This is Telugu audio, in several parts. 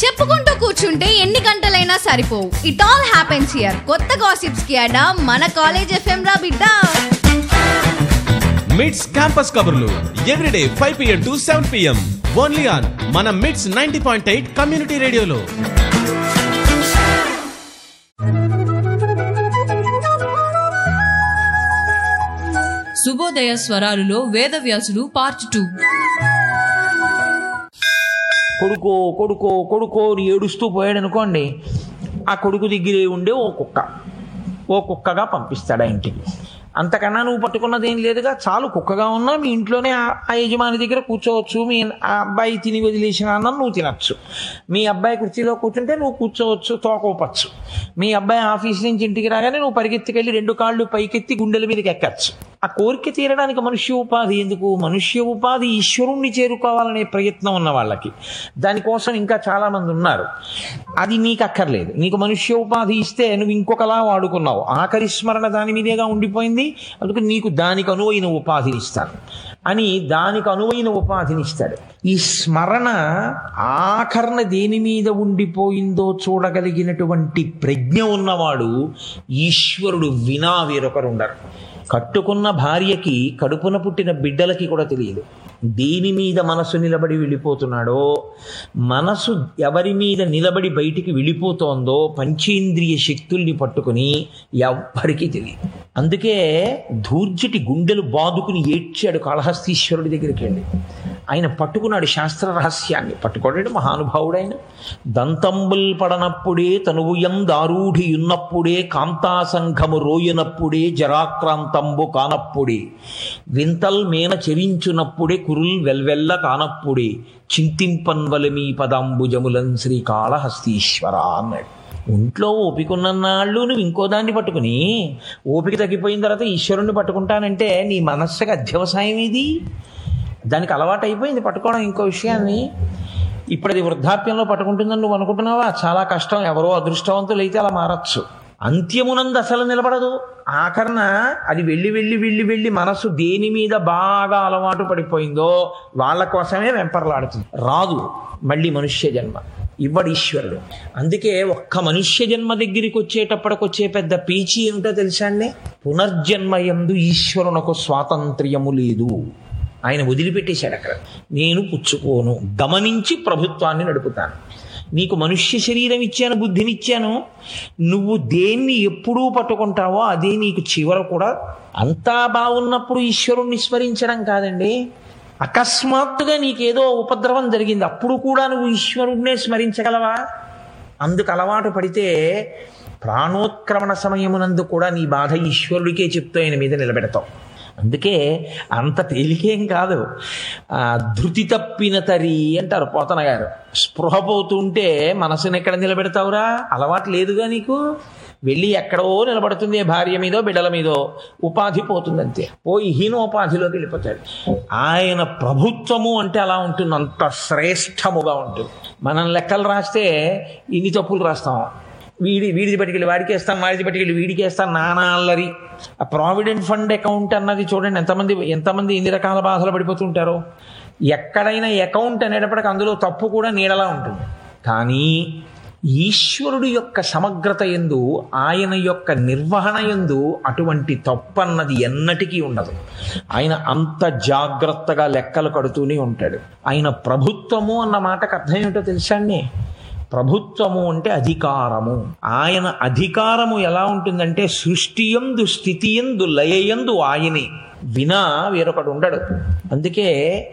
చెప్పుకుంటూ కూర్చుంటే ఎన్ని గంటలైనా సరిపోవు ఇట్ ఆల్ హ్యాపెన్స్ హియర్ కొత్త గాసిప్స్ కి అడా మన కాలేజ్ ఎఫ్ఎం రా బిడ్డ మిడ్స్ క్యాంపస్ కబుర్లు everyday five PM to seven PM only on మన MIDS ninety point eight community రేడియోలో శుభోదయ స్వరాలులో వేదవ్యాసుడు పార్ట్ టూ కొడుకో కొడుకో కొడుకో అని ఏడుస్తూ పోయాడు అనుకోండి ఆ కొడుకు దగ్గరే ఉండే ఓ కుక్క ఓ కుక్కగా పంపిస్తాడు ఆ ఇంటికి అంతకన్నా నువ్వు పట్టుకున్నది ఏం లేదుగా చాలు కుక్కగా ఉన్నా మీ ఇంట్లోనే ఆ- ఆ యజమాని దగ్గర కూర్చోవచ్చు మీ ఆ అబ్బాయి తిని వదిలేసిన అన్నం నువ్వు తినచ్చు మీ అబ్బాయి కుర్చీలో కూర్చుంటే నువ్వు కూర్చోవచ్చు తోకోపచ్చు మీ అబ్బాయి ఆఫీస్ నుంచి ఇంటికి రాగానే నువ్వు పరిగెత్తుకెళ్ళి రెండు కాళ్ళు పైకెత్తి గుండెల మీదకి ఎక్కచ్చు ఆ కోరిక తీరడానికి మనుష్య ఉపాధి ఎందుకు మనుష్య ఉపాధి ఈశ్వరుణ్ణి చేరుకోవాలనే ప్రయత్నం ఉన్న వాళ్ళకి దానికోసం ఇంకా చాలా మంది ఉన్నారు అది నీకు అక్కర్లేదు నీకు మనుష్య ఉపాధి ఇస్తే నువ్వు ఇంకొకలా వాడుకున్నావు ఆఖరి స్మరణ దాని మీదేగా ఉండిపోయింది అందుకు నీకు దానికి అనువైన ఉపాధిని ఇస్తాను అని దానికి అనువైన ఉపాధిని ఇస్తాడు ఈ స్మరణ ఆఖరణ దేని మీద ఉండిపోయిందో చూడగలిగినటువంటి ప్రజ్ఞ ఉన్నవాడు ఈశ్వరుడు వినా వేరొకరు ఉండరు కట్టుకున్న భార్యకి కడుపున పుట్టిన బిడ్డలకి కూడా తెలియదు దేని మీద మనసు నిలబడి వెళ్ళిపోతున్నాడో మనసు ఎవరి మీద నిలబడి బయటికి వెళ్ళిపోతోందో పంచేంద్రియ శక్తుల్ని పట్టుకుని ఎవ్వరికీ తెలియదు అందుకే ధూర్జటి గుండెలు బాదుకుని ఏడ్చాడు కాళహస్తీశ్వరుడి దగ్గరికి వెళ్ళి ఆయన పట్టుకున్నాడు శాస్త్ర రహస్యాన్ని పట్టుకోడాడు మహానుభావుడైన దంతంబుల్ పడనప్పుడే తనువుయం దారూఢి ఉన్నప్పుడే కాంతాసంఘము రోయనప్పుడే జరాక్రాంతంబు కానప్పుడే వింతల్ మేన చెరించునప్పుడే కురుల్ వెల్వెల్ల కానప్పుడే చింతింపన్వల మీ పదాంబుజములన్ శ్రీకాళహస్తీశ్వర అన్నాడు ఒంట్లో ఓపిక ఉన్నన్నాళ్ళు నువ్వు ఇంకో దాన్ని పట్టుకుని ఓపిక తగ్గిపోయిన తర్వాత ఈశ్వరుణ్ణి పట్టుకుంటానంటే నీ మనస్సుకి అధ్యవసాయం ఇది దానికి అలవాటు అయిపోయింది పట్టుకోవడం ఇంకో విషయాన్ని ఇప్పుడు అది వృద్ధాప్యంలో పట్టుకుంటుందని నువ్వు అనుకుంటున్నావా చాలా కష్టం ఎవరో అదృష్టవంతులు అయితే అలా మారచ్చు అంత్యమునందు అసలు నిలబడదు ఆఖరణ అది వెళ్ళి వెళ్ళి వెళ్ళి వెళ్ళి మనసు దేని మీద బాగా అలవాటు పడిపోయిందో వాళ్ళ కోసమే వెంపర్లాడుతుంది రాదు మళ్ళీ మనుష్య జన్మ ఇవ్వడు ఈశ్వరుడు అందుకే ఒక్క మనుష్య జన్మ దగ్గరికి వచ్చేటప్పటికి వచ్చే పెద్ద పీచి ఏమిటో తెలుసా అండి పునర్జన్మయందు ఈశ్వరునకు స్వాతంత్ర్యము లేదు ఆయన వదిలిపెట్టేశాడు అక్కడ నేను పుచ్చుకోను గమనించి ప్రభుత్వాన్ని నడుపుతాను నీకు మనుష్య శరీరం ఇచ్చాను బుద్ధినిచ్చాను నువ్వు దేన్ని ఎప్పుడూ పట్టుకుంటావో అదే నీకు చివర కూడా అంతా బాగున్నప్పుడు ఈశ్వరుణ్ణి స్మరించడం కాదండి అకస్మాత్తుగా నీకేదో ఉపద్రవం జరిగింది అప్పుడు కూడా నువ్వు ఈశ్వరుణ్ణే స్మరించగలవా అందుకు అలవాటు పడితే ప్రాణోత్క్రమణ సమయమునందు కూడా నీ బాధ ఈశ్వరుడికే చెప్తూ ఆయన మీద నిలబెడతావు అందుకే అంత తేలికేం కాదు ఆ, ధృతి తప్పిన తరి అంటారు పోతన గారు స్పృహ పోతుంటే మనసుని ఎక్కడ నిలబెడతావురా అలవాటు లేదుగా నీకు వెళ్ళి ఎక్కడో నిలబడుతుంది భార్య మీదో బిడ్డల మీదో ఉపాధి పోతుంది అంతే పోయి హీనోపాధిలోకి వెళ్ళిపోతాడు ఆయన ప్రభుత్వము అంటే అలా ఉంటుంది అంత శ్రేష్టముగా ఉంటుంది మనం లెక్కలు రాస్తే ఇన్ని తప్పులు రాస్తాం వీడి వీడిది పట్టుకెళ్ళి వాడికి వేస్తాను వాడిది పట్టుకెళ్ళి వీడికి వేస్తాను నానా అల్లరి ఆ ప్రావిడెంట్ ఫండ్ అకౌంట్ అన్నది చూడండి ఎంతమంది ఎంతమంది ఎన్ని రకాల బాధలు పడిపోతుంటారో ఎక్కడైనా అకౌంట్ అనేటప్పటికి అందులో తప్పు కూడా నీడలా ఉంటుంది కానీ ఈశ్వరుడు యొక్క సమగ్రత ఎందు ఆయన యొక్క నిర్వహణ ఎందు అటువంటి తప్పు అన్నది ఎన్నటికీ ఉండదు ఆయన అంత జాగ్రత్తగా లెక్కలు కడుతూనే ఉంటాడు ఆయన ప్రభుత్వము అన్న మాటకు అర్థం ఏమిటో తెలుసా అండి ప్రభుత్వము అంటే అధికారము ఆయన అధికారము ఎలా ఉంటుందంటే సృష్టి ఎందు స్థితి ఎందు లయయందు ఆయనే వినా వేరొకడు ఉండడు అందుకే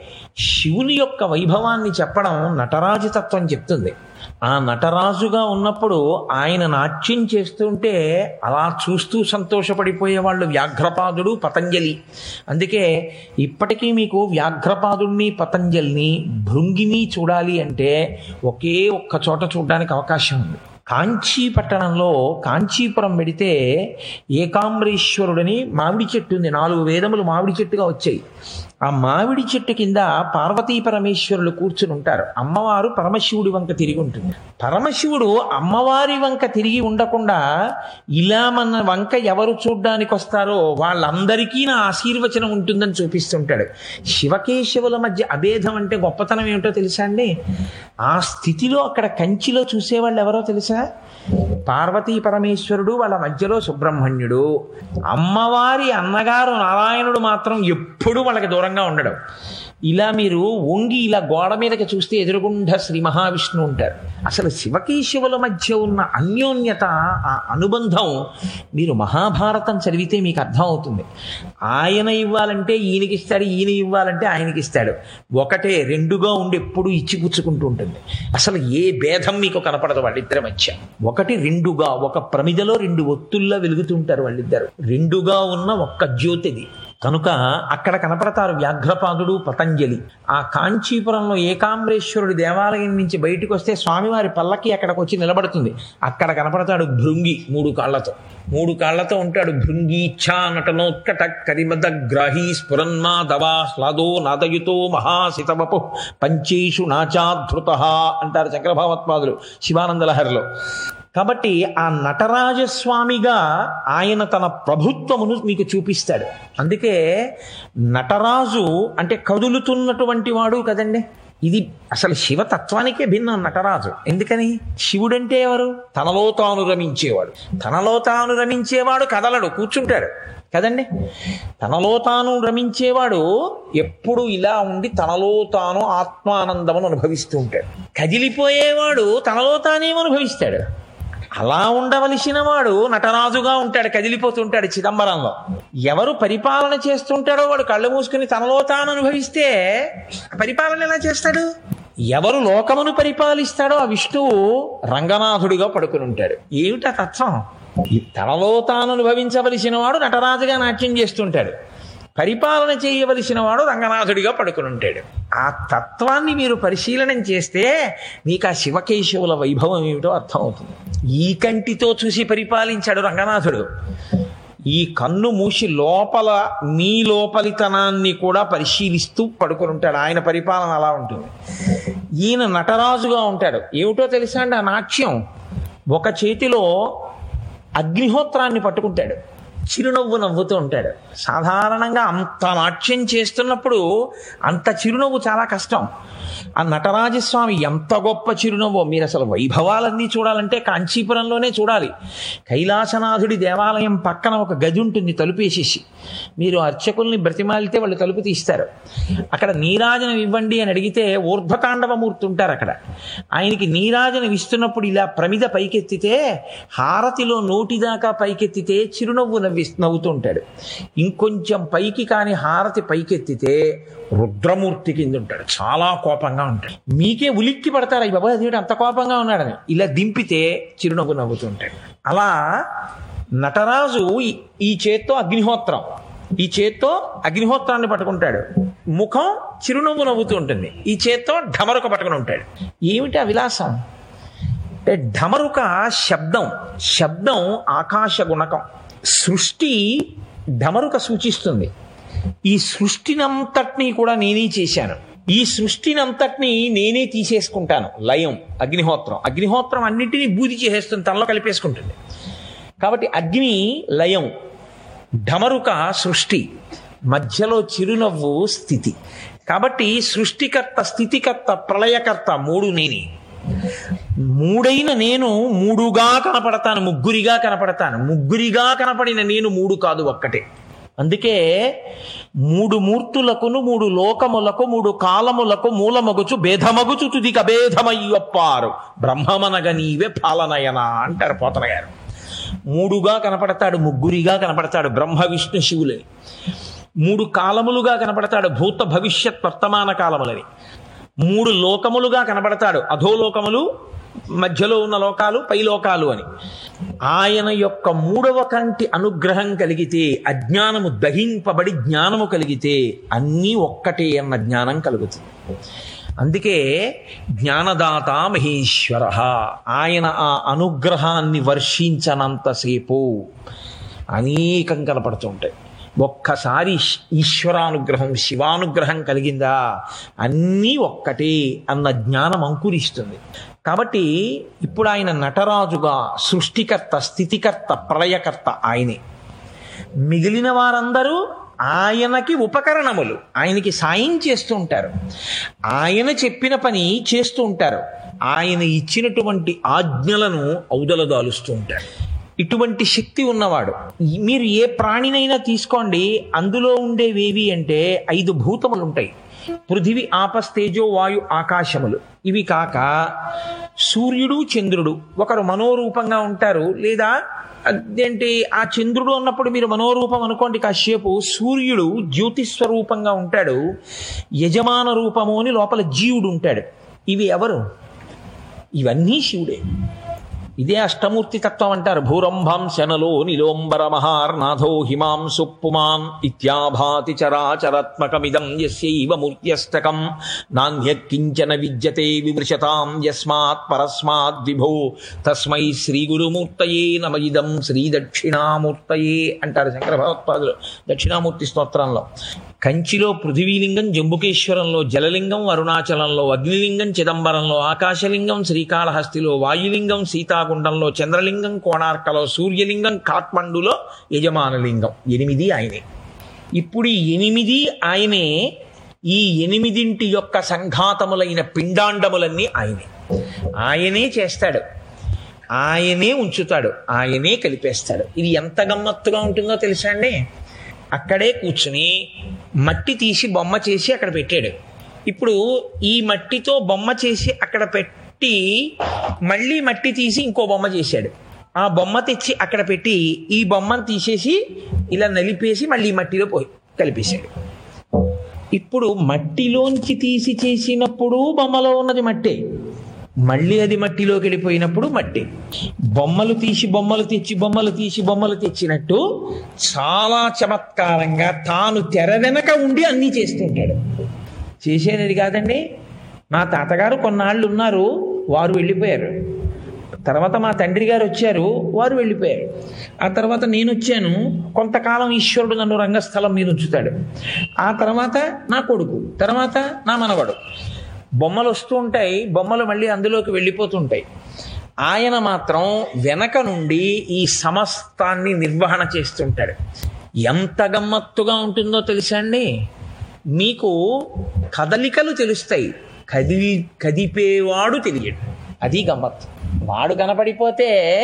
శివుని యొక్క వైభవాన్ని చెప్పడం నటరాజు తత్వం చెప్తుంది ఆ నటరాజుగా ఉన్నప్పుడు ఆయన నాట్యం చేస్తుంటే అలా చూస్తూ సంతోషపడిపోయే వాళ్ళు వ్యాఘ్రపాదుడు పతంజలి అందుకే ఇప్పటికీ మీకు వ్యాఘ్రపాదుడిని పతంజలిని భృంగిని చూడాలి అంటే ఒకే ఒక్క చోట చూడడానికి అవకాశం ఉంది కాంచీ పట్టణంలో కాంచీపురం పెడితే ఏకాంబరేశ్వరుడని మామిడి చెట్టు ఉంది నాలుగు వేదములు మామిడి చెట్టుగా వచ్చాయి ఆ మామిడి చెట్టు కింద పార్వతీ పరమేశ్వరులు కూర్చుని ఉంటారు అమ్మవారు పరమశివుడి వంక తిరిగి ఉంటుంది పరమశివుడు అమ్మవారి వంక తిరిగి ఉండకుండా ఇలా మన వంక ఎవరు చూడ్డానికి వస్తారో వాళ్ళందరికీ నా ఆశీర్వచనం ఉంటుందని చూపిస్తుంటాడు శివకేశవుల మధ్య అభేదం అంటే గొప్పతనం ఏమిటో తెలుసా అండి ఆ స్థితిలో అక్కడ కంచిలో చూసేవాళ్ళు ఎవరో తెలుసా పార్వతీ పరమేశ్వరుడు వాళ్ళ మధ్యలో సుబ్రహ్మణ్యుడు అమ్మవారి అన్నగారు నారాయణుడు మాత్రం ఎప్పుడూ వాళ్ళకి దూరంగా ఉండడం ఇలా మీరు వంగి ఇలా గోడ మీదకి చూస్తే ఎదురుగుండా శ్రీ మహావిష్ణువు ఉంటారు అసలు శివకేశవుల మధ్య ఉన్న అన్యోన్యత ఆ అనుబంధం మీరు మహాభారతం చదివితే మీకు అర్థం అవుతుంది ఆయన ఇవ్వాలంటే ఈయనకి ఇస్తాడు ఈయన ఇవ్వాలంటే ఆయనకి ఇస్తాడు ఒకటే రెండుగా ఉండి ఎప్పుడు ఇచ్చిపుచ్చుకుంటూ ఉంటుంది అసలు ఏ భేదం మీకు కనపడదు వాళ్ళిద్దరి మధ్య ఒకటి రెండుగా ఒక ప్రమిదలో రెండు ఒత్తుల్లా వెలుగుతుంటారు వాళ్ళిద్దరు రెండుగా ఉన్న ఒక్క జ్యోతిది కనుక అక్కడ కనపడతారు వ్యాఘ్రపాదుడు పతంజలి ఆ కాంచీపురంలో ఏకాంబరేశ్వరుడి దేవాలయం నుంచి బయటకు వస్తే స్వామివారి పల్లకి అక్కడికి వచ్చి నిలబడుతుంది అక్కడ కనపడతాడు భృంగి మూడు కాళ్లతో మూడు కాళ్లతో ఉంటాడు భృంగీచ్ఛా నటనోత్కట కరిమద గ్రాహీ స్ఫురన్మా దవా హ్లాదో నాదయుతో మహాసితవపు పంచేషు నాచాధృత అంటారు చక్రభావత్పాదులు శివానందలహరిలో కాబట్టి ఆ నటరాజస్వామిగా ఆయన తన ప్రభుత్వమును మీకు చూపిస్తాడు అందుకే నటరాజు అంటే కదులుతున్నటువంటి వాడు కదండి ఇది అసలు శివతత్వానికే భిన్నం నటరాజు ఎందుకని శివుడంటే ఎవరు తనలో తాను రమించేవాడు తనలో తాను రమించేవాడు కదలడు కూర్చుంటాడు కదండి తనలో తాను రమించేవాడు ఎప్పుడు ఇలా ఉండి తనలో తాను ఆత్మానందమును అనుభవిస్తూ ఉంటాడు కదిలిపోయేవాడు తనలో తానేం అనుభవిస్తాడు అలా ఉండవలసిన వాడు నటరాజుగా ఉంటాడు కదిలిపోతుంటాడు చిదంబరంలో ఎవరు పరిపాలన చేస్తుంటాడో వాడు కళ్ళు మూసుకుని తనలో తాను అనుభవిస్తే పరిపాలన ఎలా చేస్తాడు ఎవరు లోకమును పరిపాలిస్తాడో ఆ విష్ణువు రంగనాథుడిగా పడుకుని ఉంటాడు ఏమిటా తత్వం ఈ తనలో తాను అనుభవించవలసిన వాడు నటరాజుగా నాట్యం చేస్తుంటాడు పరిపాలన చేయవలసిన వాడు రంగనాథుడిగా పడుకుని ఉంటాడు ఆ తత్వాన్ని మీరు పరిశీలనం చేస్తే మీకు ఆ శివకేశవుల వైభవం ఏమిటో అర్థమవుతుంది ఈ కంటితో చూసి పరిపాలించాడు రంగనాథుడు ఈ కన్ను మూసి లోపల మీ లోపలితనాన్ని కూడా పరిశీలిస్తూ పడుకుని ఉంటాడు ఆయన పరిపాలన అలా ఉంటుంది ఈయన నటరాజుగా ఉంటాడు ఏమిటో తెలుసా అండి ఆ నాట్యం ఒక చేతిలో అగ్నిహోత్రాన్ని పట్టుకుంటాడు చిరునవ్వు నవ్వుతూ ఉంటాడు సాధారణంగా అంత నాట్యం చేస్తున్నప్పుడు అంత చిరునవ్వు చాలా కష్టం ఆ నటరాజస్వామి ఎంత గొప్ప చిరునవ్వో మీరు అసలు వైభవాలన్నీ చూడాలంటే కాంచీపురంలోనే చూడాలి కైలాసనాథుడి దేవాలయం పక్కన ఒక గది ఉంటుంది తలుపేసేసి మీరు అర్చకుల్ని బ్రతిమాలితే వాళ్ళు తలుపు తీస్తారు అక్కడ నీరాజనం ఇవ్వండి అని అడిగితే ఊర్ధ్వతాండవమూర్తి ఉంటారు అక్కడ ఆయనకి నీరాజనం ఇస్తున్నప్పుడు ఇలా ప్రమిద పైకెత్తితే హారతిలో నోటి దాకా పైకెత్తితే చిరునవ్వు నవ్వి నవ్వుతూ ఉంటాడు ఇంకొంచెం పైకి కాని హారతి పైకెత్తితే రుద్రమూర్తి కింద ఉంటాడు చాలా కోపంగా ఉంటాడు మీకే ఉలిక్కి పడతారు అయ్యి బాబా అదేంటి అంత కోపంగా ఉన్నాడని ఇలా దింపితే చిరునవ్వు నవ్వుతూ ఉంటాడు అలా నటరాజు ఈ- ఈ చేత్తో అగ్నిహోత్రం ఈ చేత్తో అగ్నిహోత్రాన్ని పట్టుకుంటాడు ముఖం చిరునవ్వు నవ్వుతూ ఉంటుంది ఈ చేత్తో ఢమరుక పట్టుకుని ఉంటాడు ఏమిటి ఆ విలాసం అంటే ఢమరుక శబ్దం శబ్దం ఆకాశ గుణకం సృష్టి ఢమరుక సూచిస్తుంది ఈ సృష్టినంతటినీ కూడా నేనే చేశాను ఈ సృష్టినంతటినీ నేనే తీసేసుకుంటాను లయం అగ్నిహోత్రం అగ్నిహోత్రం అన్నింటినీ బూది చేసేస్తుంది తనలో కలిపేసుకుంటుంది కాబట్టి అగ్ని లయం ఢమరుక సృష్టి మధ్యలో చిరునవ్వు స్థితి కాబట్టి సృష్టికర్త స్థితికర్త ప్రళయకర్త మూడు నేనే మూడైన నేను మూడుగా కనపడతాను ముగ్గురిగా కనపడతాను ముగ్గురిగా కనపడిన నేను మూడు కాదు ఒక్కటే అందుకే మూడు మూర్తులకును మూడు లోకములకు మూడు కాలములకు మూలమగుచు భేదమగుచు తుదిక భేదమయ్యొప్పారు బ్రహ్మమనగ నీవే పాలనయన అంటారు పోతన గారు మూడుగా కనపడతాడు ముగ్గురిగా కనపడతాడు బ్రహ్మ విష్ణు శివులని మూడు కాలములుగా కనపడతాడు భూత భవిష్యత్ వర్తమాన కాలములని మూడు లోకములుగా కనపడతాడు అధోలోకములు మధ్యలో ఉన్న లోకాలు పై లోకాలు అని ఆయన యొక్క మూడవ కంటి అనుగ్రహం కలిగితే అజ్ఞానము దహింపబడి జ్ఞానము కలిగితే అన్నీ ఒక్కటే అన్న జ్ఞానం కలుగుతుంది అందుకే జ్ఞానదాత మహేశ్వర ఆయన ఆ అనుగ్రహాన్ని వర్షించనంతసేపు అనేకం కనపడుతుంటాయి ఒక్కసారి ఈశ్- ఈశ్వరానుగ్రహం శివానుగ్రహం కలిగిందా అన్నీ ఒక్కటే అన్న జ్ఞానం అంకురిస్తుంది కాబట్టి ఇప్పుడు ఆయన నటరాజుగా సృష్టికర్త స్థితికర్త ప్రళయకర్త ఆయనే మిగిలిన వారందరూ ఆయనకి ఉపకరణములు ఆయనకి సాయం చేస్తూ ఉంటారు ఆయన చెప్పిన పని చేస్తూ ఉంటారు ఆయన ఇచ్చినటువంటి ఆజ్ఞలను ఔదలదాలుస్తూ ఉంటారు ఇటువంటి శక్తి ఉన్నవాడు ఈ- మీరు ఏ ప్రాణినైనా తీసుకోండి అందులో ఉండేవేవి అంటే ఐదు భూతములు ఉంటాయి పృథివి ఆపస్తేజో వాయు ఆకాశములు ఇవి కాక సూర్యుడు చంద్రుడు ఒకరు మనోరూపంగా ఉంటారు లేదా అదేంటి ఆ చంద్రుడు అన్నప్పుడు మీరు మనోరూపం అనుకోండి కాసేపు సూర్యుడు జ్యోతిస్వరూపంగా ఉంటాడు యజమాన రూపము అని లోపల జీవుడు ఉంటాడు ఇవి ఎవరు ఇవన్నీ శివుడే ఇదే అష్టమూర్తి తత్వం అంటారు భూరంభం శనలో నిలోంబర మహార్నాథో హిమాంసు పుమాన్ ఇత్యాభాతి చరాచరాత్మకమిదం యస్యైవ మూర్త్యష్టకం నాణ్యకించన విద్యతే విమృశతాం యస్మాత్ పరస్మాత్ విభో తస్మై శ్రీ గురుమూర్తయే నమ ఇదం శ్రీ దక్షిణామూర్తయే అంటారు శంకర భగవత్పాదులు దక్షిణామూర్తి స్తోత్రంలో కంచిలో పృథివీలింగం జంబుకేశ్వరంలో జలలింగం అరుణాచలంలో అగ్నిలింగం చిదంబరంలో ఆకాశలింగం శ్రీకాళహస్తిలో వాయులింగం సీతాగుండంలో చంద్రలింగం కోణార్కలో సూర్యలింగం కాట్మండులో యజమానలింగం ఎనిమిది ఆయనే ఇప్పుడు ఈ ఎనిమిది ఆయనే ఈ ఎనిమిదింటి యొక్క సంఘాతములైన పిండాండములన్నీ ఆయనే ఆయనే చేస్తాడు ఆయనే ఉంచుతాడు ఆయనే కలిపేస్తాడు ఇది ఎంత గమ్మత్తుగా ఉంటుందో తెలుసా అండి అక్కడే కూర్చుని మట్టి తీసి బొమ్మ చేసి అక్కడ పెట్టాడు ఇప్పుడు ఈ మట్టితో బొమ్మ చేసి అక్కడ పెట్టి మళ్ళీ మట్టి తీసి ఇంకో బొమ్మ చేశాడు ఆ బొమ్మ తెచ్చి అక్కడ పెట్టి ఈ బొమ్మను తీసేసి ఇలా నలిపేసి మళ్ళీ మట్టిలో పోయి కలిపేశాడు ఇప్పుడు మట్టిలోంచి తీసి చేసినప్పుడు బొమ్మలో ఉన్నది మట్టే మళ్ళీ అది మట్టిలోకి వెళ్ళిపోయినప్పుడు మట్టి బొమ్మలు తీసి బొమ్మలు తెచ్చి బొమ్మలు తీసి బొమ్మలు తెచ్చినట్టు చాలా చమత్కారంగా తాను తెర వెనక ఉండి అన్నీ చేస్తుంటాడు చేసేది కాదండి మా తాతగారు కొన్నాళ్ళు ఉన్నారు వారు వెళ్ళిపోయారు తర్వాత మా తండ్రి గారు వచ్చారు వారు వెళ్ళిపోయారు ఆ తర్వాత నేను వచ్చాను కొంతకాలం ఈశ్వరుడు నన్ను రంగస్థలం మీద ఉంచుతాడు ఆ తర్వాత నా కొడుకు తర్వాత నా మనవడు బొమ్మలు వస్తూ ఉంటాయి బొమ్మలు మళ్ళీ అందులోకి వెళ్ళిపోతుంటాయి ఆయన మాత్రం వెనక నుండి ఈ సమస్తాన్ని నిర్వహణ చేస్తుంటాడు ఎంత గమ్మత్తుగా ఉంటుందో తెలుసా అండి మీకు కదలికలు తెలుస్తాయి కదిలి కదిపేవాడు తెలియడు అది గమ్మత్తు వాడు కనపడిపోతే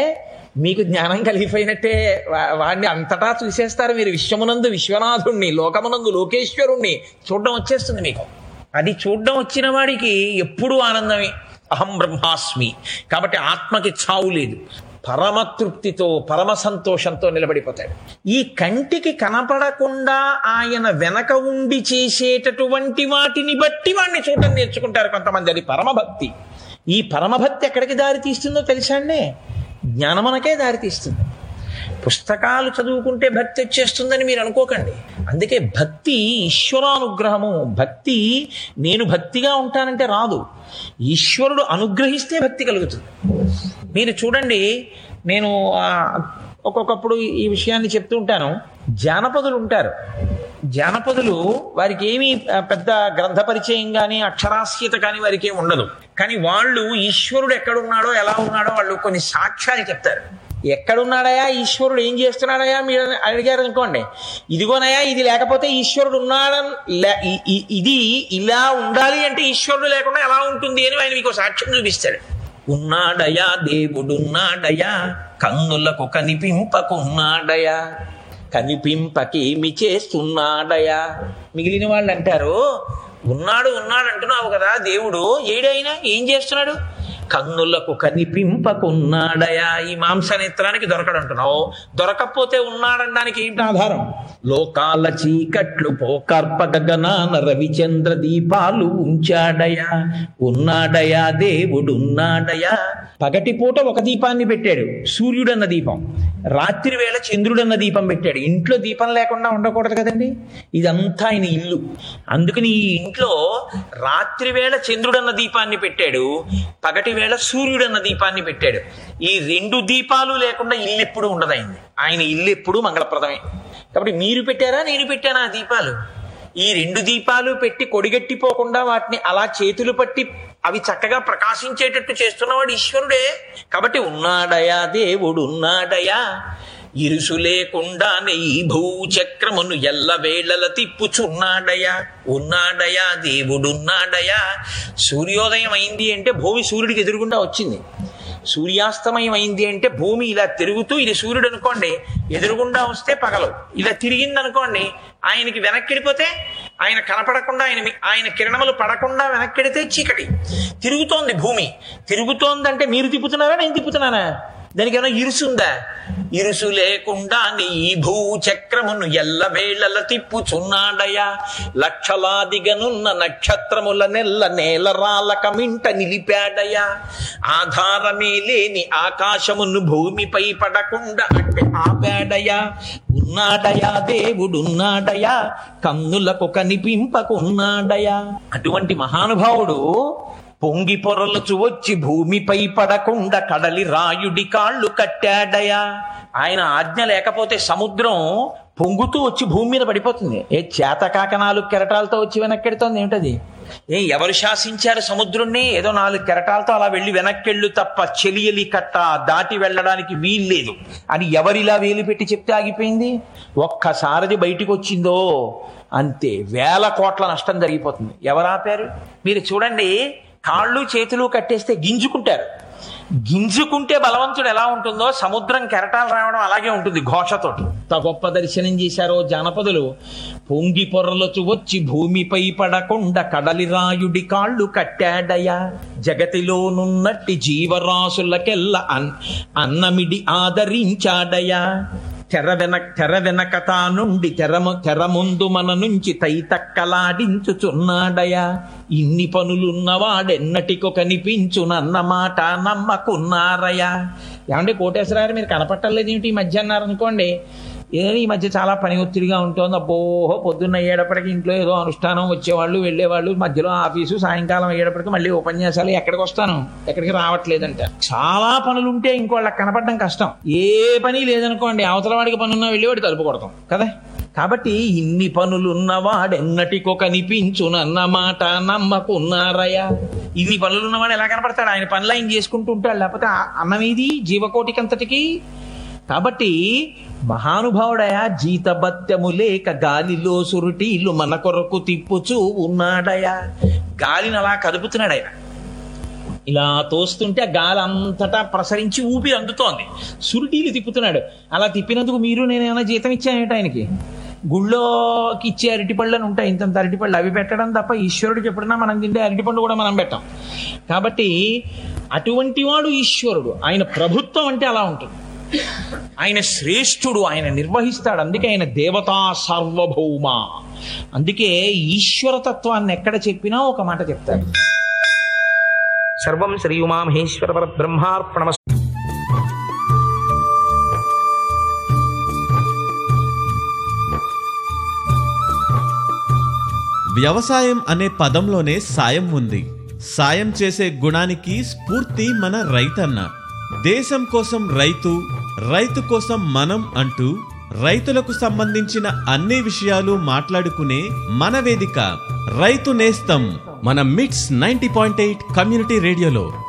మీకు జ్ఞానం కలిగిపోయినట్టే వా- వాడిని అంతటా చూసేస్తారు మీరు విశ్వమునందు విశ్వనాథుణ్ణి లోకమునందు లోకేశ్వరుణ్ణి చూడడం వచ్చేస్తుంది మీకు అది చూడడం వచ్చిన వాడికి ఎప్పుడూ ఆనందమే అహం బ్రహ్మాస్మి కాబట్టి ఆత్మకి చావు లేదు పరమ తృప్తితో పరమ సంతోషంతో నిలబడిపోతాడు ఈ కంటికి కనపడకుండా ఆయన వెనక ఉండి చేసేటటువంటి వాటిని బట్టి వాడిని చూడటం నేర్చుకుంటారు కొంతమంది అది పరమభక్తి ఈ పరమభక్తి ఎక్కడికి దారి తీస్తుందో తెలుసా అండి జ్ఞానమునకే దారి తీస్తుంది పుస్తకాలు చదువుకుంటే భక్తి వచ్చేస్తుందని మీరు అనుకోకండి అందుకే భక్తి ఈశ్వరానుగ్రహము భక్తి నేను భక్తిగా ఉంటానంటే రాదు ఈశ్వరుడు అనుగ్రహిస్తే భక్తి కలుగుతుంది మీరు చూడండి నేను ఆ, ఒక్కొక్కప్పుడు ఈ విషయాన్ని చెప్తూ ఉంటాను జానపదులు ఉంటారు జానపదులు వారికి ఏమీ ఆ, పెద్ద గ్రంథ పరిచయం కానీ అక్షరాస్యత కానీ వారికి ఏమి ఉండదు కానీ వాళ్ళు ఈశ్వరుడు ఎక్కడున్నాడో ఎలా ఉన్నాడో వాళ్ళు కొన్ని సాక్ష్యాలు చెప్తారు ఎక్కడున్నాడయా ఈశ్వరుడు ఏం చేస్తున్నాడయా మీరు అడిగారు అనుకోండి ఇదిగోనయా ఇది లేకపోతే ఈశ్వరుడు ఉన్నాడని లే- ఇ- ఇ- ఇది ఇలా ఉండాలి అంటే ఈశ్వరుడు లేకుండా ఎలా ఉంటుంది అని ఆయన మీకు సాక్ష్యం చూపిస్తాడు ఉన్నాడయా దేవుడున్నాడయా కన్నులకు కనిపింపకున్నాడయా కనిపింపకేమి చేస్తున్నాడయా మిగిలిన వాళ్ళు అంటారు ఉన్నాడు ఉన్నాడు అంటున్నావు కదా దేవుడు ఏడైనా ఏం చేస్తున్నాడు కన్నులకు కనిపింపకున్నాడయా ఈ మాంసనేత్రానికి దొరకడంటున్నావు దొరకపోతే ఉన్నాడనడానికి ఏంటి ఆధారం లోకాల చీకట్లు పోకర్ప గగనాన రవిచంద్ర దీపాలు ఉంచాడయా ఉన్నాడయా దేవుడున్నాడయా పగటి పూట ఒక దీపాన్ని పెట్టాడు సూర్యుడన్న దీపం రాత్రి వేళ చంద్రుడన్న దీపం పెట్టాడు ఇంట్లో దీపం లేకుండా ఉండకూడదు కదండి ఇదంతా ఆయన ఇల్లు అందుకని ఈ ఇంట్లో రాత్రి వేళ చంద్రుడన్న దీపాన్ని పెట్టాడు పగటి వేళ సూర్యుడన్న దీపాన్ని పెట్టాడు ఈ రెండు దీపాలు లేకుండా ఇల్లు ఎప్పుడు ఉండదు ఆయనది ఆయన ఇల్లు ఎప్పుడు మంగళప్రదమే కాబట్టి మీరు పెట్టారా నేను పెట్టానా ఆ దీపాలు ఈ రెండు దీపాలు పెట్టి కొడిగట్టిపోకుండా వాటిని అలా చేతులు పట్టి అవి చక్కగా ప్రకాశించేటట్టు చేస్తున్నవాడు ఈశ్వరుడే కాబట్టి ఉన్నాడయా దేవుడు ఉన్నాడయా ఇరుసు లేకుండానే ఈ భూచక్రమును ఎల్ల వేళల తిప్పుచున్నాడయా ఉన్నాడయా దేవుడున్నాడయా సూర్యోదయం అయింది అంటే భూమి సూర్యుడికి ఎదురుగుండా వచ్చింది సూర్యాస్తమయం అయింది అంటే భూమి ఇలా తిరుగుతూ ఇది సూర్యుడు అనుకోండి ఎదురుగుండా వస్తే పగలు ఇలా తిరిగింది అనుకోండి ఆయనకి వెనక్కిడిపోతే ఆయన కనపడకుండా ఆయన మీ- ఆయన కిరణములు పడకుండా వెనక్కిడితే చీకటి తిరుగుతోంది భూమి తిరుగుతోందంటే మీరు తిప్పుతున్నారా నేను తిప్పుతున్నానా దానికి ఏమైనా ఇరుసుందా ఇరుసు లేకుండా నీ భూచక్రమును ఎల్ల వేళల తిప్పుచున్నాడయా లక్షలాదిగనున్న నక్షత్రముల నెల్ల నేల రాలక మింట నిలిపాడయా ఆధారమే లేని ఆకాశమును భూమిపై పడకుండా అంటే ఆపాడయా ఉన్నాడయా దేవుడున్నాడయా కన్నులకు కనిపింపకున్నాడయా అటువంటి మహానుభావుడు పొంగి పొరలుచు వచ్చి భూమిపై పడకుండా కడలి రాయుడి కాళ్ళు కట్టాడయా ఆయన ఆజ్ఞ లేకపోతే సముద్రం పొంగుతూ వచ్చి భూమి మీద పడిపోతుంది ఏ చేతకాక నాలుగు కెరటాలతో వచ్చి వెనక్కెడుతోంది ఏమిటది ఏ ఎవరు శాసించారు సముద్రుణ్ణి ఏదో నాలుగు కెరటాలతో అలా వెళ్ళి వెనక్కెళ్ళు తప్ప చెలియలి కట్ట దాటి వెళ్ళడానికి వీల్లేదు అని ఎవరిలా వేలు పెట్టి చెప్తే ఆగిపోయింది ఒక్కసారిది బయటికి వచ్చిందో అంతే వేల కోట్ల నష్టం జరిగిపోతుంది ఎవరు ఆపారు మీరు చూడండి కాళ్ళు చేతులు కట్టేస్తే గింజుకుంటారు గింజుకుంటే బలవంతుడు ఎలా ఉంటుందో సముద్రం కెరటాలు రావడం అలాగే ఉంటుంది ఘోషతోటి ఇంత గొప్ప దర్శనం చేశారో జానపదులు పొంగి పొర్రలచు వచ్చి భూమిపై పడకుండా కడలి రాయుడి కాళ్ళు కట్టాడయా జగతిలోనున్నట్టి జీవరాశులకెల్ల అన్ అన్నమిడి ఆదరించాడయా తెర వెన తెర వెనక తా నుండి తెరము తెర ముందు మన నుంచి తైతక్కలాడించుచున్నాడయా ఇన్ని పనులున్నవాడెన్నటికో కనిపించునన్న మాట నమ్మకున్నారయ్యా ఏమంటే కోటేశ్వరారు మీరు కనపట్టలేదు ఏమిటి ఈ మధ్య అన్నారు అనుకోండి ఏదో ఈ మధ్య చాలా పని ఒత్తిడిగా ఉంటుంది అబ్బోహో పొద్దున్న అయ్యేటప్పటికి ఇంట్లో ఏదో అనుష్ఠానం వచ్చేవాళ్ళు వెళ్ళేవాళ్ళు మధ్యలో ఆఫీసు సాయంకాలం అయ్యేటప్పటికి మళ్ళీ ఉపన్యాసాలు ఎక్కడికి వస్తాను ఎక్కడికి రావట్లేదంట చాలా పనులు ఉంటే ఇంకోళ్ళకి కనపడడం కష్టం ఏ పని లేదనుకోండి అవతల వాడికి పనున్నా వెళ్ళేవాడు తలుపు కొడతాం కదా కాబట్టి ఇన్ని పనులున్నవాడెన్నటికో కనిపించునన్న మాట నమ్మకున్నారయ్యా ఇన్ని పనులున్నవాడు ఎలా కనపడతాడు ఆయన పనులు ఆయన చేసుకుంటూ ఉంటాడు లేకపోతే ఆ అన్నం ఇది జీవకోటికంతటికి కాబట్టి మహానుభావుడయా జీతబత్యము లేక గాలిలో సురుటీలు మన కొరకు తిప్పుచూ ఉన్నాడయా గాలిని అలా కదుపుతున్నాడు ఆయన ఇలా తోస్తుంటే ఆ గాలి అంతటా ప్రసరించి ఊపిరి అందుతోంది సురుటీలు తిప్పుతున్నాడు అలా తిప్పినందుకు మీరు నేనేమైనా జీతం ఇచ్చానేట ఆయనకి గుళ్ళోకి ఇచ్చే అరటిపళ్ళు అని ఉంటాయి ఇంతంత అరటిపళ్ళు అవి పెట్టడం తప్ప ఈశ్వరుడికి ఎప్పుడన్నా మనం తింటే అరటిపండు కూడా మనం పెట్టాం కాబట్టి అటువంటి వాడు ఈశ్వరుడు ఆయన ప్రభుత్వం అంటే అలా ఉంటుంది ఆయన శ్రేష్ఠుడు ఆయన నిర్వహిస్తాడు అందుకే ఆయన దేవతా సార్వభౌమ అందుకే ఈశ్వరతత్వాన్ని ఎక్కడ చెప్పినా ఒక మాట చెప్తాడు సర్వం శ్రీ ఉమామహేశ్వర పర బ్రహ్మార్పణ వ్యవసాయం అనే పదంలోనే సాయం ఉంది సాయం చేసే గుణానికి స్ఫూర్తి మన రైతన్న దేశం కోసం రైతు రైతు కోసం మనం అంటూ రైతులకు సంబంధించిన అన్ని విషయాలు మాట్లాడుకునే మన వేదిక రైతు నేస్తం మన మిట్స్ నైంటీ పాయింట్ ఎయిట్ కమ్యూనిటీ రేడియోలో